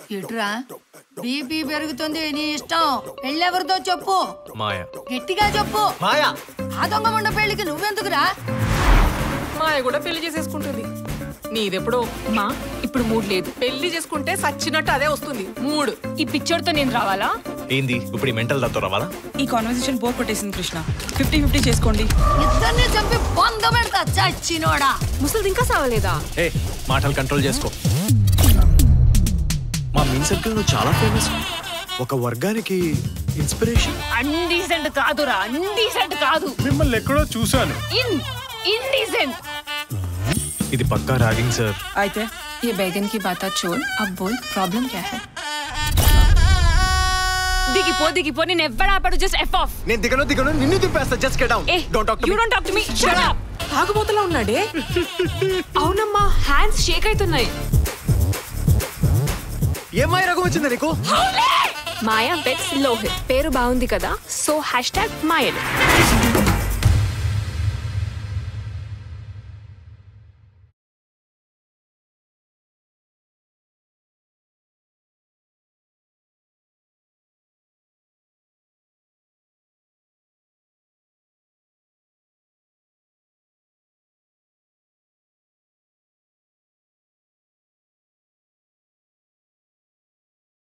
ఎటురా BP పెరుగుతుంది నీ ఇష్టం పెళ్ళెవరితో చెప్పు మాయ గట్టిగా చెప్పు మాయా ఆ దొంగ ముండ పెళ్లికి నువ్వెందుకురా మాయ కూడా పెళ్లి చేసేసుకుంటుంది నీదెప్పుడో మా ఇప్పుడు మూడ్ లేదు పెళ్లి చేసుకుంటే సచ్చినట్టు అదే వస్తుంది మూడు ఈ పిక్చర్తో నేను రావాలా ఏంది ఇప్పుడు ఈ మెంటల్ దాతో రావాలా ఈ కాన్వర్సేషన్ బోర్ కొట్టేసింది కృష్ణ ఫిఫ్టీ ఫిఫ్టీ చేసుకోండి ఇద్దరిని చంపి బొంద పెడతా చచ్చినోడా ముసలిది ఇంకా సావలేదా ఏ మాటలు కంట్రోల్ చేసుకో మా మీన్ సర్కిల్ నువ్వు చాలా ఫేమస్ ఒక వర్గానికి ఇన్స్పిరేషన్ అన్డీసెంట్ కాదురా అన్డీసెంట్ కాదు మిమ్మల్ని ఎక్కడో చూశాను ఇన్ ఇండీసెంట్ ఇది పక్కా రాగింగ్ సార్ అయితే ये बैगन की बात छोड़ अब बोल प्रॉब्लम क्या है దిగిపో దిగిపో నేను ఎవ్వడ ఆపడు జస్ట్ ఎఫ్ ఆఫ్ నేను దిగను దిగను నిన్ను దింపేస్తా జస్ట్ గెట్ డౌన్ ఏ don't talk to you don't talk to me shut up తాగుబోతులా ఉన్నాడే అవునమ్మా హ్యాండ్స్ షేక్ అవుతున్నాయి ఏమై రకం వచ్చింది నీకు మాయా బెట్స్ లోహిత్ పేరు బాగుంది కదా సో హ్యాష్ ట్యాగ్ మాయలు